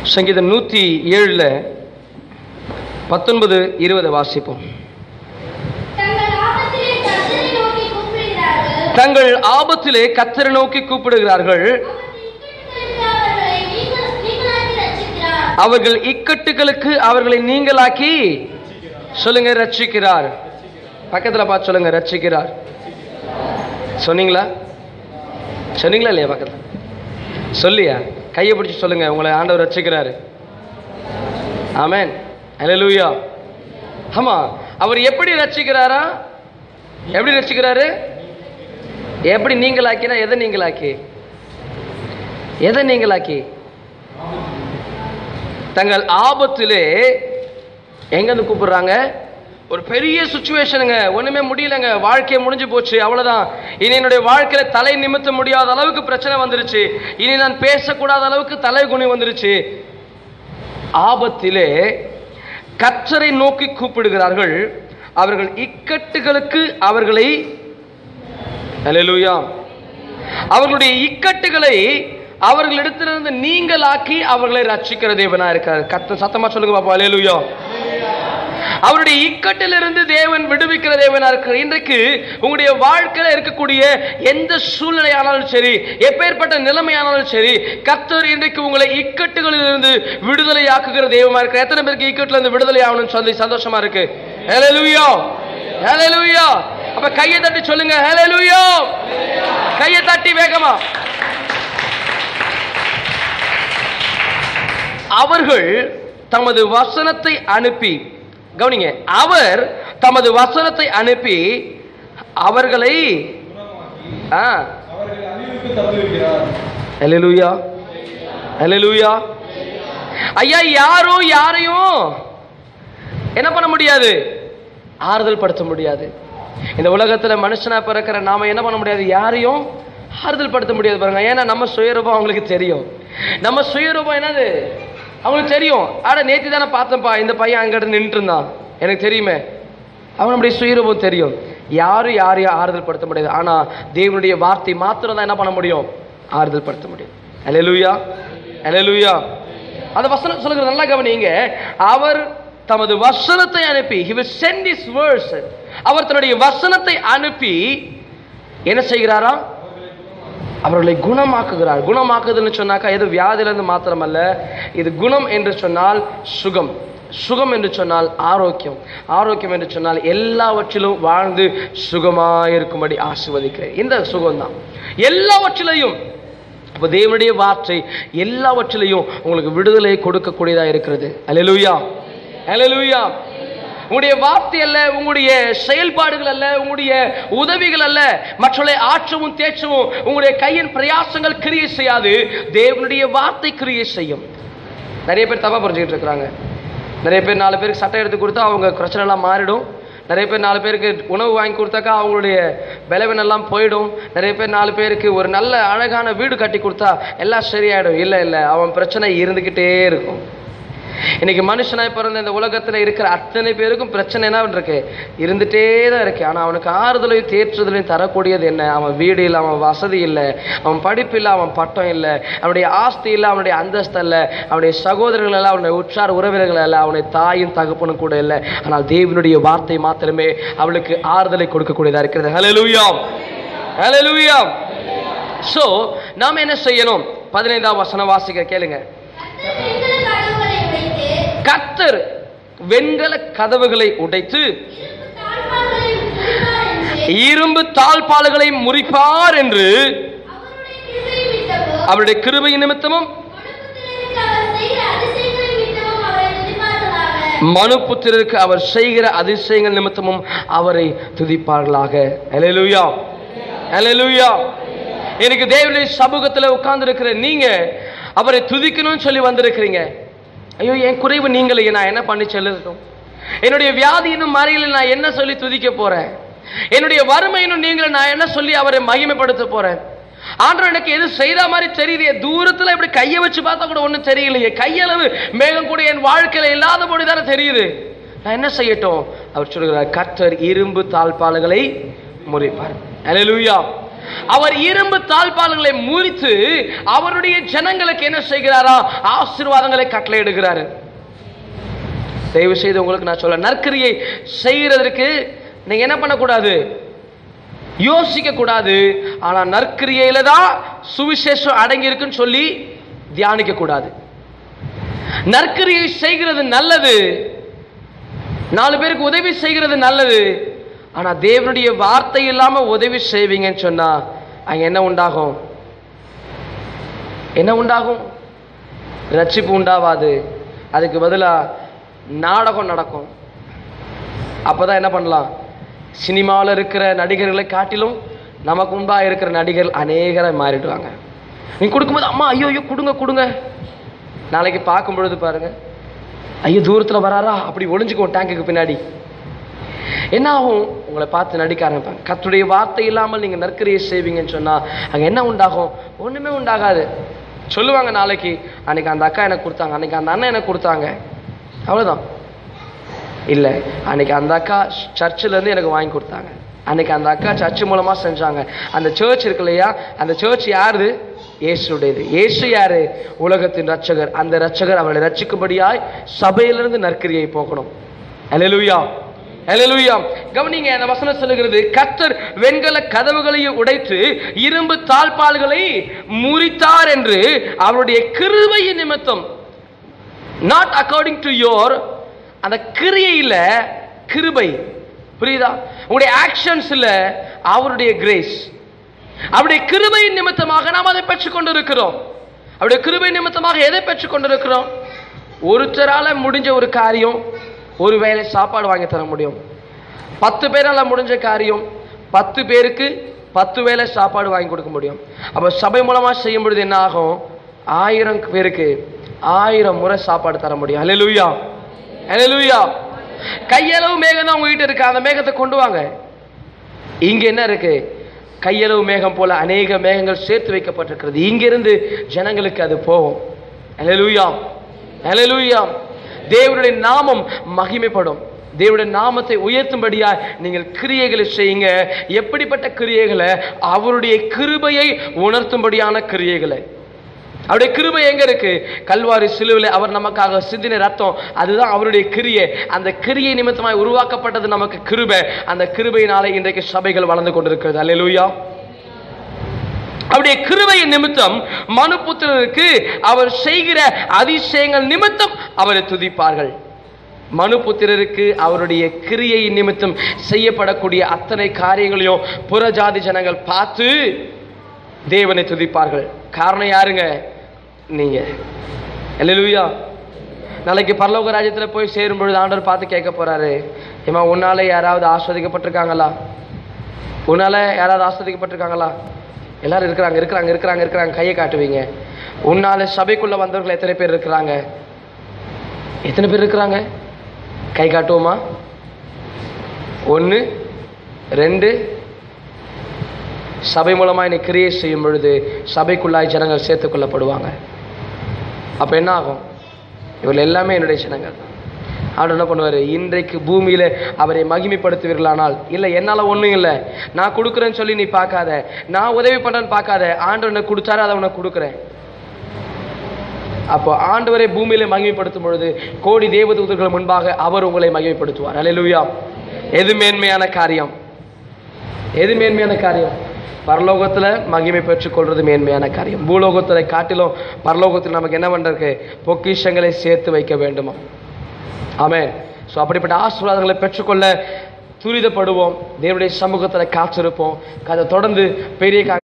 சங்கீதம் நூற்றி ஏழில் பத்தொன்பது இருபது வாசிப்போம் தங்கள் ஆபத்திலே கர்த்தரை நோக்கி கூப்பிடுகிறார்கள் தங்கள் ஆபத்திலே கத்தரை நோக்கி கூப்பிடுகிறார்கள் அவர்கள் இக்கட்டுகளுக்கு அவர்களை நீங்களாக்கி அவர்கள் ரட்சிக்கிறார். இக்கட்டுகளுக்கு அவர்களை நீங்களாக்கி சொல்லுங்க ரட்சிக்கிறார் பக்கத்தில் பார்த்து சொல்லுங்க ரட்சிக்கிறார் சொன்னீங்களா சொன்னீங்களா இல்லையா பக்கத்தில் சொல்லியா கையை பிடிச்சி சொல்லுங்க உங்களை ஆண்டவர் ரட்சிக்கிறாரு ஆமென் ஹalleluya ஆமா அவர் எப்படி ரட்சிக்கிறாரா எப்படி ரட்சிக்கிறாரு எப்படி நீங்களாக்கினா எதை நீங்களாக்கி எதை நீங்களாக்கி தங்கள் ஆபத்திலே எங்கேருந்து கூப்பிடுறாங்க ஒரு பெரிய சுச்சுவேஷனுங்க ஒண்ணுமே முடியலங்க வாழ்க்கையை முடிஞ்சு போச்சு அவ்வளவுதான் இனி என்னுடைய வாழ்க்கையில தலை நிமித்த முடியாத அளவுக்கு பிரச்சனை வந்துருச்சு இனி நான் பேசக்கூடாத அளவுக்கு தலை குனி வந்துருச்சு ஆபத்திலே கற்றரை நோக்கி கூப்பிடுகிறார்கள் அவர்கள் இக்கட்டுகளுக்கு அவர்களை அல்லேலூயா அவர்களுடைய இக்கட்டுகளை அவர்களிடத்திலிருந்து நீங்களாக்கி அவர்களை ரட்சிக்கிற தேவனா இருக்கார் கத்த சத்தமா சொல்லுங்க பாப்பா அல்லேலூயா அவருடைய இக்கட்டிலிருந்து தேவன் விடுவிக்கிற தேவனா இருக்கிறார் இன்றைக்கு உங்களுடைய வாழ்க்கையில இருக்கக்கூடிய எந்த சூழ்நிலையானாலும் சரி எப்பேற்பட்ட நிலைமையானாலும் சரி கர்த்தர் இன்றைக்கு உங்களை இக்கட்டுகளிலிருந்து விடுதலை ஆக்குகிற தெய்வமா இருக்கிற எத்தனை பேருக்கு இக்கட்டுல இருந்து விடுதலை ஆகணும்னு சொல்லி சந்தோஷமா இருக்கு ஹalleluya ஹalleluya அப்ப கையை தட்டி சொல்லுங்க ஹalleluya கையை தட்டி வேகமா அவர்கள் தமது வசனத்தை அனுப்பி கவனிங்க அவர் தமது வசனத்தை அனுப்பி அவர்களை ஆ அவர்கள் அழிவுக்கு தப்புவிக்கிறார் ஹalleluya ஹalleluya ஐயா யாரும் யாரையும் என்ன பண்ண முடியாது ஆறுதல் படுத்த முடியாது இந்த உலகத்துல மனுஷனா பிறக்கிற நாம என்ன பண்ண முடியாது யாரையும் ஆறுதல் படுத்த முடியாது பாருங்க ஏன்னா நம்ம சுயரூபம் அவங்களுக்கு தெரியும் நம்ம சுயரூபம் என்னது அவங்களுக்கு தெரியும் ஆட நேத்தி தானே பார்த்தேன்ப்பா இந்த பையன் அங்கிட்ட நின்றுட்டு இருந்தான் எனக்கு தெரியுமே அவனுடைய சுயரூபம் தெரியும் யாரும் யாரையும் ஆறுதல் படுத்த முடியாது ஆனா தேவனுடைய வார்த்தை மாத்திரம் தான் என்ன பண்ண முடியும் ஆறுதல் படுத்த முடியும் அல்லேலூயா அல்லேலூயா அந்த வசனம் சொல்லுகிறது நல்லா கவனிங்க அவர் தமது வசனத்தை அனுப்பி he will send his words அவர் தன்னுடைய வசனத்தை அனுப்பி என்ன செய்கிறாரா அவர்களை குணமாக்குகிறார் குணமாக்குதுன்னு சொன்னாக்கா எது வியாதியிலிருந்து மாத்திரமல்ல இது குணம் என்று சொன்னால் சுகம் சுகம் என்று சொன்னால் ஆரோக்கியம் ஆரோக்கியம் என்று சொன்னால் எல்லாவற்றிலும் வாழ்ந்து சுகமாயிருக்கும்படி ஆசிர்வதிக்கிறேன் இந்த சுகம்தான் எல்லாவற்றிலையும் அப்போ தேவனுடைய வார்த்தை எல்லாவற்றிலையும் உங்களுக்கு விடுதலை கொடுக்கக்கூடியதா இருக்கிறது அல்லேலூயா அல்லேலூயா உங்களுடைய வார்த்தை அல்ல உங்களுடைய செயல்பாடுகள் அல்ல உங்களுடைய உதவிகள் அல்ல மற்றவர்களை ஆற்றவும் தேற்றவும் உங்களுடைய கையின் பிரயாசங்கள் கிரியை செய்யாது தேவனுடைய வார்த்தை கிரியை செய்யும் நிறைய பேர் தப்பா புரிஞ்சுக்கிட்டு இருக்கிறாங்க நிறைய பேர் நாலு பேருக்கு சட்டை எடுத்து கொடுத்தா அவங்க பிரச்சனை எல்லாம் மாறிடும் நிறைய பேர் நாலு பேருக்கு உணவு வாங்கி கொடுத்தாக்கா அவங்களுடைய பலவீனெல்லாம் போயிடும் நிறைய பேர் நாலு பேருக்கு ஒரு நல்ல அழகான வீடு கட்டி கொடுத்தா எல்லாம் சரியாயிடும் இல்லை இல்லை அவன் பிரச்சனை இருந்துக்கிட்டே இருக்கும் இன்னைக்கு மனுஷனாய் பிறந்த இந்த உலகத்துல இருக்கிற அத்தனை பேருக்கும் பிரச்சனை என்ன இருக்கு இருந்துட்டே தான் இருக்கு ஆனா அவனுக்கு ஆறுதலையும் தேற்றுதலையும் தரக்கூடியது என்ன அவன் வீடு இல்லை அவன் வசதி இல்லை அவன் படிப்பு இல்லை அவன் பட்டம் இல்லை அவனுடைய ஆஸ்தி இல்லை அவனுடைய அந்தஸ்து அல்ல அவனுடைய சகோதரர்கள் அல்ல அவனுடைய உற்றார் உறவினர்கள் அல்ல அவனுடைய தாயும் தகப்பனும் கூட இல்லை ஆனால் தேவனுடைய வார்த்தை மாத்திரமே அவளுக்கு ஆறுதலை கொடுக்கக்கூடியதா இருக்கிறது ஹalleluya ஹalleluya சோ நாம என்ன செய்யணும் பதினைந்தாம் வசனம் வாசிக்க கேளுங்க கர்த்தர் வெண்கல கதவுகளை உடைத்து கர்த்தர் வெண்கல கதவுகளை உடைத்து இரும்பு இரும்பு தாழ்பால்களை முறிப்பார் என்று தாழ்பால்களை முறிப்பார் என்று அவருடைய கிருபை அவருடைய கிருபை விட்டபோது நிமித்தமும் மனுபுத்திரருக்கு அவர் செய்கிற அதிசயங்களை நிமித்தமும் அவரை மனுபுத்திரருக்கு அவர் செய்கிற அதிசயங்கள் நிமித்தமும் அவரை துதிப்பார்களாக துதிப்பார்களாக ஹalleluya ஹalleluya எனக்கு தேவனுடைய சமூகத்தில் உட்கார்ந்திருக்கிற நீங்க அவரை துதிக்கணும்னு சொல்லி வந்திருக்கிறீங்க ஐயோ என் குறைவு நீங்களே நான் என்ன பண்ணி செல்லட்டும் என்னுடைய வியாதி இன்னும் மறையில நான் என்ன சொல்லி துதிக்க போறேன் என்னுடைய வறுமை இன்னும் நீங்களே நான் என்ன சொல்லி அவரை மகிமைப்படுத்த போறேன் ஆண்டவர் எனக்கு எது செய்த மாதிரி தெரியலையே தூரத்துல இப்படி கையை வச்சு பார்த்தா கூட ஒண்ணும் தெரியலையே கையளவு மேகம் கூட என் வாழ்க்கையில இல்லாதபடி தானே தெரியுது நான் என்ன செய்யட்டும் அவர் சொல்கிறார் கர்த்தர் இரும்பு தாழ்பால்களை முறிப்பார் அல்லேலூயா அவர் இரும்பு தாழ்பால்களை முறித்து அவருடைய ஜனங்களுக்கு என்ன செய்கிறாரா ஆசீர்வாதங்களை கட்டளையிடுகிறாரு தயவு செய்து உங்களுக்கு நான் சொல்ல நற்கிரியை செய்கிறதற்கு நீங்க என்ன பண்ணக்கூடாது யோசிக்க கூடாது ஆனா நற்கிரியையில தான் சுவிசேஷம் அடங்கி இருக்குன்னு சொல்லி தியானிக்க கூடாது நற்கிரியை செய்கிறது நல்லது நாலு பேருக்கு உதவி செய்கிறது நல்லது ஆனா தேவனுடைய வார்த்தை இல்லாம உதவி செய்வீங்கன்னு சொன்னா அங்க என்ன உண்டாகும் என்ன உண்டாகும் ரட்சிப்பு உண்டாவாது அதுக்கு பதிலா நாடகம் நடக்கும் அப்பதான் என்ன பண்ணலாம் சினிமாவில் இருக்கிற நடிகர்களை காட்டிலும் நமக்கு முன்பாக இருக்கிற நடிகர்கள் அநேகரை மாறிடுவாங்க நீ கொடுக்கும்போது அம்மா ஐயோ ஐயோ கொடுங்க கொடுங்க நாளைக்கு பார்க்கும் பொழுது பாருங்க ஐயோ தூரத்தில் வராரா அப்படி ஒளிஞ்சுக்குவோம் டேங்குக்கு பின்னாடி என்ன ஆகும் உங்களை பார்த்து நடிக்க ஆரம்பிப்பாங்க கத்துடைய வார்த்தை இல்லாமல் நீங்கள் நற்கரியை செய்வீங்கன்னு சொன்னால் அங்கே என்ன உண்டாகும் ஒன்றுமே உண்டாகாது சொல்லுவாங்க நாளைக்கு அன்னைக்கு அந்த அக்கா எனக்கு கொடுத்தாங்க அன்னைக்கு அந்த அண்ணன் எனக்கு கொடுத்தாங்க அவ்வளோதான் இல்லை அன்னைக்கு அந்த அக்கா சர்ச்சில் இருந்து எனக்கு வாங்கி கொடுத்தாங்க அன்னைக்கு அந்த அக்கா சர்ச் மூலமா செஞ்சாங்க அந்த சர்ச் இருக்கு இல்லையா அந்த சர்ச் யாரு இயேசுடையது இயேசு யாரு உலகத்தின் ரட்சகர் அந்த ரட்சகர் அவளை ரட்சிக்கும்படியாய் சபையிலிருந்து நற்கிரியை போகணும் அல்லேலூயா அல்லேலூயா கவனிங்க அந்த வசனம் சொல்லுகிறது கர்த்தர் வெண்கல கதவுகளையும் உடைத்து இரும்பு தாழ்பால்களை முறித்தார் என்று அவருடைய கிருபையின் நிமித்தம் நாட் அக்கார்டிங் டு யோர் அந்த கிரியையில் கிருபை புரியுதா உங்களுடைய ஆக்ஷன்ஸ் இல்ல அவருடைய கிரேஸ் அவருடைய கிருபையின் நிமித்தமாக நாம் அதை பெற்றுக் கொண்டிருக்கிறோம் அவருடைய கிருபை நிமித்தமாக எதை பெற்றுக் கொண்டிருக்கிறோம் ஒருத்தரால முடிஞ்ச ஒரு காரியம் ஒரு வேளை சாப்பாடு வாங்கி தர முடியும் பத்து பேரால முடிஞ்ச காரியம் பத்து பேருக்கு பத்து வேளை சாப்பாடு வாங்கி கொடுக்க முடியும் அப்போ சபை மூலமா செய்யும் பொழுது என்ன ஆகும் ஆயிரம் பேருக்கு ஆயிரம் முறை சாப்பாடு தர முடியும் ஹalleluya ஹalleluya கையளவு மேகம் தான் உங்ககிட்ட இருக்கு அந்த மேகத்தை கொண்டு வாங்க இங்க என்ன இருக்கு கையளவு மேகம் போல அநேக மேகங்கள் சேர்த்து வைக்கப்பட்டிருக்கிறது இங்கிருந்து ஜனங்களுக்கு அது போகும் ஹalleluya ஹalleluya தேவனுடைய நாமம் மகிமைப்படும் தேவனுடைய நாமத்தை உயர்த்தும்படியா நீங்கள் கிரியைகளை செய்யுங்க எப்படிப்பட்ட கிரியைகளை அவருடைய கிருபையை உணர்த்தும்படியான கிரியைகளை அவருடைய கிருபை எங்க இருக்கு கல்வாரி சிலுவில் அவர் நமக்காக சிந்தின ரத்தம் அதுதான் அவருடைய கிரியை அந்த கிரியை நிமித்தமாய் உருவாக்கப்பட்டது நமக்கு கிருபை அந்த கிருபையினாலே இன்றைக்கு சபைகள் வளர்ந்து கொண்டிருக்கிறது அல்லேலூயா அவருடைய கிருபையின் நிமித்தம் மனுபுத்திரருக்கு அவர் செய்கிற அதிசயங்கள் நிமித்தம் அவரை துதிப்பார்கள் மனுபுத்திரருக்கு அவருடைய கிரியை நிமித்தம் செய்யப்படக்கூடிய அத்தனை காரியங்களையும் புறஜாதி ஜனங்கள் பார்த்து தேவனை துதிப்பார்கள் காரணம் யாருங்க நீங்க அல்லேலூயா நாளைக்கு பரலோக ராஜ்யத்துல போய் சேரும் பொழுது ஆண்டவர் பார்த்து கேட்க போறாரு ஏமா உன்னால யாராவது ஆஸ்வதிக்கப்பட்டிருக்காங்களா உன்னால யாராவது ஆஸ்வதிக்கப்பட்டிருக்காங்களா எல்லாரும் இருக்கிறாங்க இருக்கிறாங்க இருக்கிறாங்க இருக்கிறாங்க கையை காட்டுவீங்க உன்னால சபைக்குள்ள வந்தவர்கள் எத்தனை பேர் இருக்கிறாங்க எத்தனை பேர் இருக்கிறாங்க கை காட்டுவோமா ஒன்று ரெண்டு சபை மூலமாக என்னை கிரியேட் செய்யும் பொழுது சபைக்குள்ளாய் ஜனங்கள் சேர்த்துக் கொள்ளப்படுவாங்க அப்போ என்ன ஆகும் இவர்கள் எல்லாமே என்னுடைய ஜனங்கள் ஆண்டு என்ன பண்ணுவார் இன்றைக்கு பூமியில அவரை மகிமைப்படுத்துவீர்களானால் இல்லை என்னால் ஒன்றும் இல்லை நான் கொடுக்குறேன்னு சொல்லி நீ பார்க்காத நான் உதவி பண்ணுறேன்னு பார்க்காத ஆண்டு என்ன கொடுத்தாரு அதை உனக்கு கொடுக்குறேன் அப்போ ஆண்டவரை பூமியில மகிமைப்படுத்தும் பொழுது கோடி தேவதூதர்கள் முன்பாக அவர் உங்களை மகிமைப்படுத்துவார் அல்லேலூயா எது மேன்மையான காரியம் எது மேன்மையான காரியம் பரலோகத்துல மகிமை பெற்றுக்கொள்றது மேன்மையான காரியம் பூலோகத்துல காட்டிலும் பரலோகத்தில் நமக்கு என்ன பண்றதுக்கு பொக்கிஷங்களை சேர்த்து வைக்க வேண்டுமா ஆமென் ஸோ அப்படிப்பட்ட ஆசீர்வாதங்களை பெற்றுக்கொள்ள துரிதப்படுவோம் தேவனுடைய சமூகத்துல காத்திருப்போம் அதை தொடர்ந்து பெரிய கா-